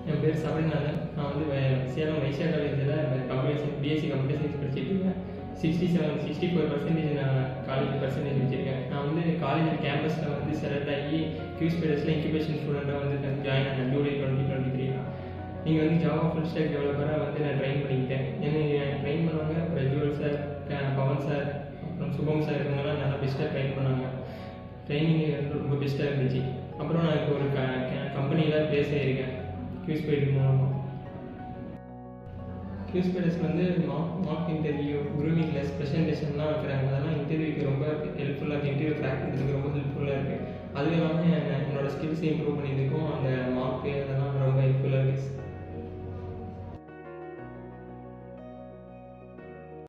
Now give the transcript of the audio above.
என் பேர் சபரிநாதன் நான் வந்து வே- சேலம் வைசியா காலேஜில் computer science BSc computer science படிச்சுட்டு இருக்கேன் sixty seven sixty four percentage நான் காலேஜ் பர்சன்டேஜ் வச்சிருக்கேன் நான் வந்து காலேஜ் கேம்பஸில் வந்து செலக்ட் ஆகி கியூஸ் பீரியட்ஸில் இன்குபேஷன் ஸ்டூடெண்ட்டாக வந்து ஜாயின் ஆனேன் ஜூலை டுவெண்ட்டி டுவெண்ட்டி த்ரீ நீங்கள் வந்து ஜாவா ஃபுல் ஸ்டாக் டெவலப்பராக வந்து நான் ட்ரெயின் பண்ணிக்கிட்டேன் என்னை ட்ரெயின் பண்ணவங்க பிரஜுவல் சார் க- பவன் சார் அப்புறம் சுபம் சார் இவங்கெல்லாம் நல்லா பெஸ்ட்டாக ட்ரெயின் பண்ணாங்க ட்ரைனிங் ரொம்ப பெஸ்ட்டாக இருந்துச்சு அப்புறம் நான் இப்போ ஒரு க கம்பெனியில் ப்ளேஸ் ஆகியிருக்கேன் கியூஸ் பீரியட் மூலமாக கியூஸ் பீரியட்ஸ் வந்து mark mark interview grooming class ப்ரெசன்டேஷன்லாம் வைக்கிறாங்க அதெல்லாம் இன்டர்வியூக்கு ரொம்ப ஹெல்ப்ஃபுல்லாக இருக்குது இன்டர்வியூ கிராக் பண்ணுறதுக்கு ரொம்ப ஹெல்ப்ஃபுல்லாக இருக்குது அதுவும் இல்லாமல் என்னோட ஸ்கில்ஸ் இம்ப்ரூவ் பண்ணியிருக்கும் அந்த மார்க் அதெல்லாம் ரொம்ப ஹெல்ப்ஃபுல்லாக இருக்குது